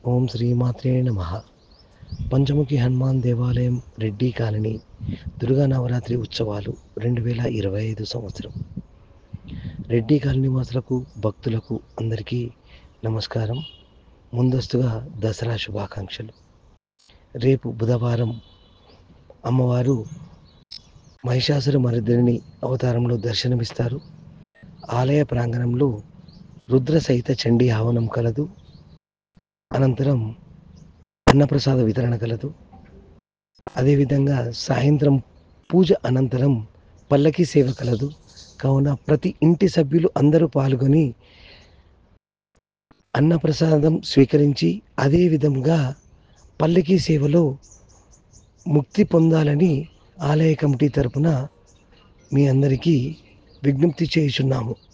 ఓం శ్రీమాత్రే నమ పంచముఖి హనుమాన్ దేవాలయం రెడ్డి కాలనీ దుర్గా నవరాత్రి ఉత్సవాలు రెండు వేల ఇరవై ఐదు సంవత్సరం రెడ్డి కాలనీ వాసులకు భక్తులకు అందరికీ నమస్కారం ముందస్తుగా దసరా శుభాకాంక్షలు రేపు బుధవారం అమ్మవారు మహిషాసుర మరిద్దరిని అవతారంలో దర్శనమిస్తారు ఆలయ ప్రాంగణంలో రుద్ర సహిత చండీ హవనం కలదు అనంతరం అన్నప్రసాద వితరణ కలదు అదేవిధంగా సాయంత్రం పూజ అనంతరం పల్లకి సేవ కలదు కావున ప్రతి ఇంటి సభ్యులు అందరూ పాల్గొని అన్నప్రసాదం స్వీకరించి అదే విధంగా పల్లకి సేవలో ముక్తి పొందాలని ఆలయ కమిటీ తరపున మీ అందరికీ విజ్ఞప్తి చేయుచున్నాము